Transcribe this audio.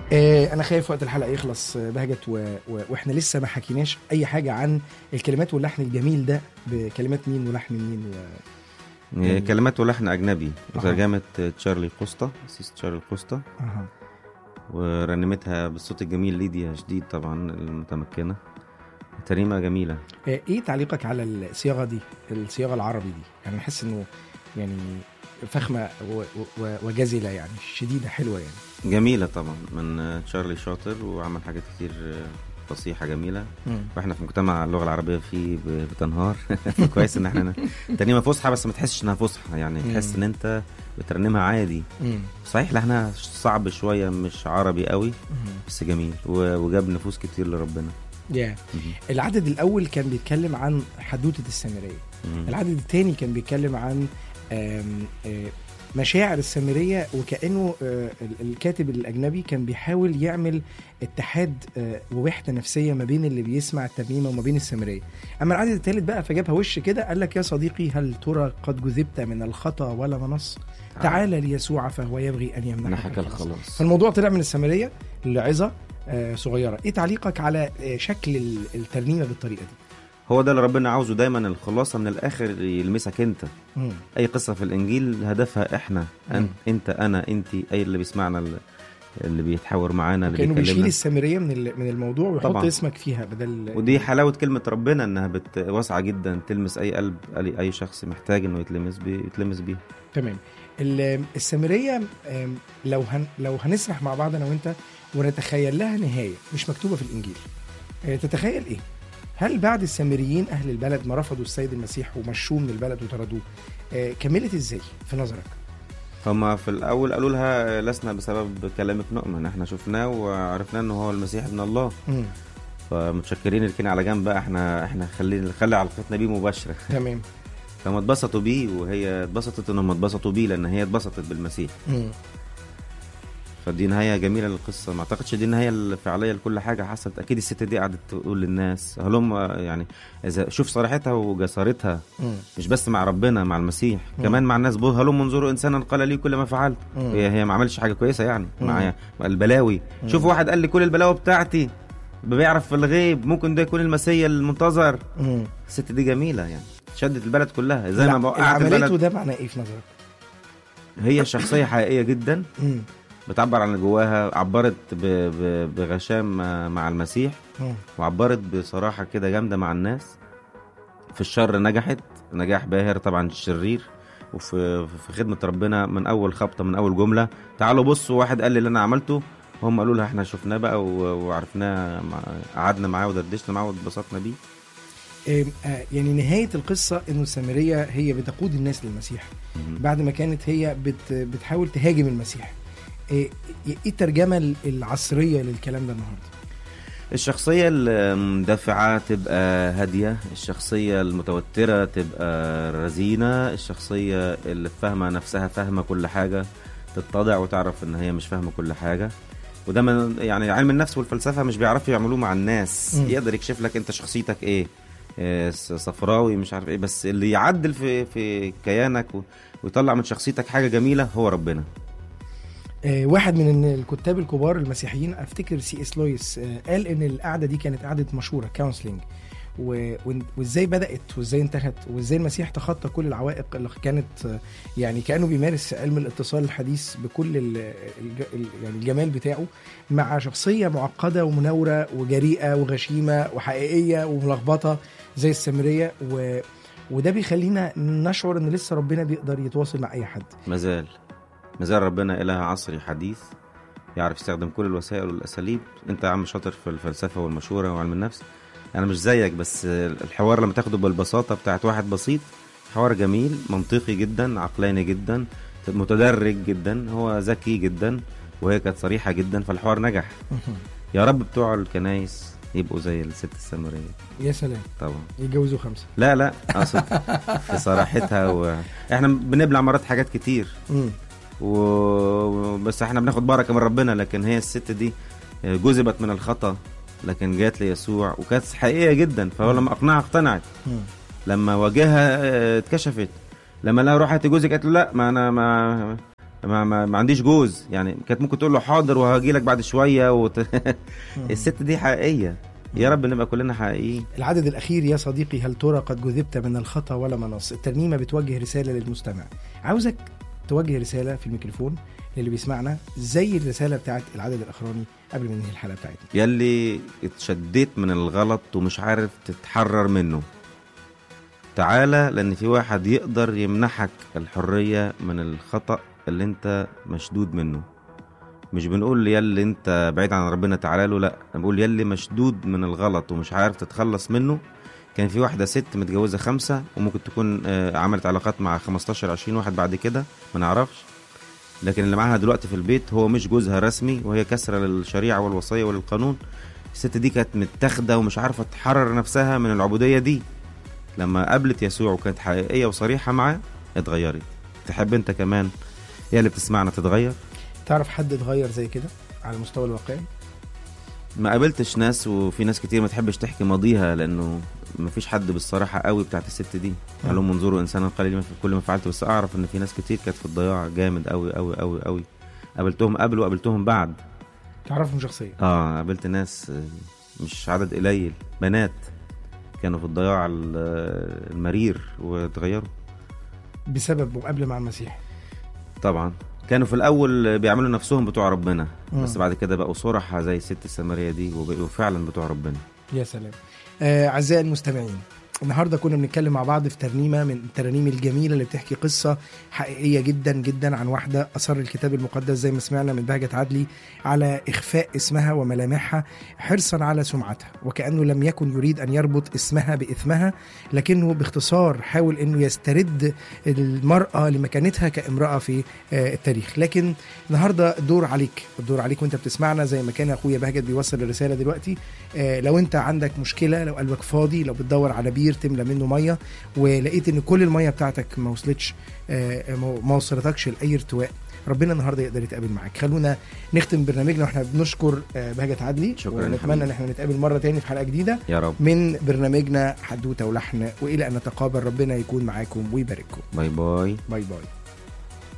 آه، انا خايف وقت الحلقه يخلص آه، بهجت و... و... واحنا لسه ما حكيناش اي حاجه عن الكلمات واللحن الجميل ده بكلمات مين ولحن مين و... هي كلمات ولحن اجنبي أها. وترجمه تشارلي قوستا سيس تشارلي قوستا أها. ورنمتها بالصوت الجميل ليديا شديد طبعا المتمكنه ترنيمه جميله آه، ايه تعليقك على الصياغه دي الصياغه العربي دي يعني بحس انه يعني فخمه و... و... وجزله يعني شديده حلوه يعني جميله طبعا من تشارلي شاطر وعمل حاجات كتير فصيحه جميله مم. واحنا في مجتمع اللغه العربيه فيه ب- بتنهار كويس ان احنا ترنيمه فصحى بس ما تحسش انها فصحى يعني مم. تحس ان انت بترنمها عادي مم. صحيح لحنها صعب شويه مش عربي قوي مم. بس جميل و- وجاب نفوس كتير لربنا يا العدد الاول كان بيتكلم عن حدوته السامريه مم. العدد الثاني كان بيتكلم عن آم، آه، مشاعر السامريه وكانه آه، ال- الكاتب الاجنبي كان بيحاول يعمل اتحاد آه، ووحده نفسيه ما بين اللي بيسمع الترنيمه وما بين السامريه اما العدد الثالث بقى فجابها وش كده قال لك يا صديقي هل ترى قد جذبت من الخطا ولا منص تعال ليسوع فهو يبغي ان يمنحك نحك الخلاص الخلاص فالموضوع طلع من السامريه لعظه آه، صغيره ايه تعليقك على آه، شكل ال- الترنيمه بالطريقه دي هو ده اللي ربنا عاوزه دايما الخلاصه من الاخر يلمسك انت مم. اي قصه في الانجيل هدفها احنا مم. أنت, انت انا انت اي اللي بيسمعنا اللي- اللي بيتحاور معانا اللي كانه بيشيل بيكلمنا السامريه من ال- من الموضوع ويحط طبعاً. اسمك فيها بدل ودي حلاوه كلمه ربنا انها بت... واسعه جدا تلمس اي قلب اي أي شخص محتاج انه يتلمس بيه يتلمس بيه تمام ال- السامريه آم، لو هن لو هنسرح مع بعض انا وانت ونتخيل لها نهايه مش مكتوبه في الانجيل آه، تتخيل ايه؟ هل بعد السامريين اهل البلد ما رفضوا السيد المسيح ومشوه من البلد وطردوه آه، كملت ازاي في نظرك؟ هما في الاول قالوا لها لسنا بسبب كلامك نؤمن احنا شفناه وعرفنا انه هو المسيح ابن الله مم. فمتشكرين اركين على جنب بقى احنا احنا خلي خلي علاقتنا بيه مباشره تمام فما اتبسطوا بيه وهي اتبسطت انهم اتبسطوا بيه لان هي اتبسطت بالمسيح مم. فدي نهايه جميله للقصه ما اعتقدش دي النهايه الفعليه لكل حاجه حصلت اكيد الست دي قعدت تقول للناس هلم يعني اذا شوف صراحتها وجسارتها مم. مش بس مع ربنا مع المسيح مم. كمان مع الناس بقول هلم انظروا انسانا قال لي كل ما فعلت مم. هي هي ما عملش حاجه كويسه يعني مم. مع مع البلاوي مم. شوف واحد قال لي كل البلاوي بتاعتي بيعرف في الغيب ممكن ده يكون المسيا المنتظر مم. الست دي جميله يعني شدت البلد كلها زي ما الع- وقعت اللي عملته البلد ده معناه ايه في نظرك؟ هي شخصيه حقيقيه جدا مم. بتعبر عن اللي جواها عبرت ب... ب... بغشام مع- مع المسيح مم. وعبرت بصراحه كده جامده مع الناس في الشر نجحت نجاح باهر طبعا الشرير وفي في خدمه ربنا من اول خبطه من اول جمله تعالوا بصوا واحد قال لي اللي انا عملته هم قالوا لها احنا شفناه بقى و- وعرفناه مع- قعدنا معاه ودردشنا معاه واتبسطنا بيه آم، آه، يعني نهايه القصه انه السامريه هي بتقود الناس للمسيح بعد ما كانت هي بت بتحاول تهاجم المسيح ايه إيه الترجمه العصريه للكلام ده النهارده الشخصية المدافعة تبقى هادية الشخصية المتوترة تبقى رزينة الشخصية اللي فاهمة نفسها فاهمة كل حاجة تتضع وتعرف ان هي مش فاهمة كل حاجة وده من يعني علم النفس والفلسفة مش بيعرفوا يعملوه مع الناس مم. يقدر يكشف لك انت شخصيتك ايه إيه، ص- صفراوي مش عارف ايه بس اللي يعدل في في كيانك و- ويطلع من شخصيتك حاجة جميلة هو ربنا آه، واحد من الكتاب الكبار المسيحيين افتكر سي اس لويس آه، قال ان القعده دي كانت قعده مشوره كونسلنج وازاي بدات وازاي انتهت وازاي المسيح تخطى كل العوائق اللي كانت آه، يعني كانه بيمارس علم الاتصال الحديث بكل ال- الج- ال- يعني الجمال بتاعه مع شخصيه معقده ومناوره وجريئه وغشيمه وحقيقيه وملخبطه زي السامريه و وده بيخلينا نشعر ان لسه ربنا بيقدر يتواصل مع اي حد مازال مازال ربنا إله عصري حديث يعرف يستخدم كل الوسائل والأساليب أنت يا عم شاطر في الفلسفة والمشورة وعلم النفس أنا مش زيك بس الحوار لما تاخده بالبساطة بتاعت واحد بسيط حوار جميل منطقي جدا عقلاني جدا متدرج جدا هو ذكي جدا وهي كانت صريحة جدا فالحوار نجح يا رب بتوع الكنايس يبقوا زي الست السامرية يا سلام طبعا يتجوزوا خمسه لا لا اقصد في صراحتها و... احنا بنبلع مرات حاجات كتير مم. و... بس احنا بناخد بركه من ربنا لكن هي الست دي جذبت من الخطا لكن جات ليسوع وكانت حقيقيه جدا فهو لما اقنعها اقتنعت مم. لما واجهها اه، اتكشفت لما لا روح هاتي جوزك قالت له لا ما انا ما ما, ما, ما عنديش جوز يعني كانت ممكن تقول له حاضر وهاجي لك بعد شويه وت... الست دي حقيقيه يا رب نبقى كلنا حقيقيين العدد الأخير يا صديقي هل ترى قد جذبت من الخطا ولا مناص الترنيمة بتوجه رسالة للمستمع عاوزك توجه رسالة في الميكروفون للي بيسمعنا زي الرسالة بتاعت العدد الأخراني قبل ما ننهي الحلقة بتاعتنا يلي اتشديت من الغلط ومش عارف تتحرر منه تعالى لان في واحد يقدر يمنحك الحرية من الخطأ اللي انت مشدود منه مش بنقول يلي انت بعيد عن ربنا تعالى له لا انا بقول يلي مشدود من الغلط ومش عارف تتخلص منه كان في واحدة ست متجوزة خمسة وممكن تكون آه، عملت علاقات مع 15 20 واحد بعد كده ما نعرفش لكن اللي معاها دلوقتي في البيت هو مش جوزها رسمي وهي كسرة للشريعة والوصية وللقانون الست دي كانت متاخدة ومش عارفة تحرر نفسها من العبودية دي لما قابلت يسوع وكانت حقيقية وصريحة معاه اتغيرت تحب انت كمان هي اللي بتسمعنا تتغير تعرف حد اتغير زي كده على المستوى الواقعي ما قابلتش ناس وفي ناس كتير ما تحبش تحكي ماضيها لانه ما فيش حد بالصراحه قوي بتاعت الست دي قال لهم انظروا انسانا قليلا في كل ما فعلت بس اعرف ان في ناس كتير كانت في الضياع جامد قوي قوي قوي قوي قابلتهم قبل وقابلتهم بعد تعرفهم شخصيا اه قابلت ناس آه، مش عدد قليل بنات كانوا في الضياع ال- آه، المرير واتغيروا بسبب مقابلة مع المسيح طبعا كانوا في الاول بيعملوا نفسهم بتوع ربنا مم. بس بعد كده بقوا صرحة زي الست السامريه دي وبقوا فعلا بتوع ربنا يا سلام آه، أعزائي المستمعين النهارده كنا بنتكلم مع بعض في ترنيمه من الترانيم الجميله اللي بتحكي قصه حقيقيه جدا جدا عن واحده اصر الكتاب المقدس زي ما سمعنا من بهجه عدلي على اخفاء اسمها وملامحها حرصا على سمعتها وكانه لم يكن يريد ان يربط اسمها باثمها لكنه باختصار حاول انه يسترد المراه لمكانتها كامراه في آه، التاريخ لكن النهارده الدور عليك الدور عليك وانت بتسمعنا زي ما كان اخويا بهجت بيوصل الرساله دلوقتي آه، لو انت عندك مشكله لو قلبك فاضي لو بتدور على بير تملى منه ميه ولقيت ان كل الميه بتاعتك ما وصلتش آه، ما ما وصلتكش لاي ارتواء ربنا النهارده يقدر يتقابل معاك خلونا نختم برنامجنا واحنا بنشكر آه، بهجت عدلي شكراً يا ونتمنى حبيبي. ان احنا نتقابل مره تاني في حلقه جديده يا رب من برنامجنا حدوته ولحن والى ان نتقابل ربنا يكون معاكم ويبارككم باي باي باي باي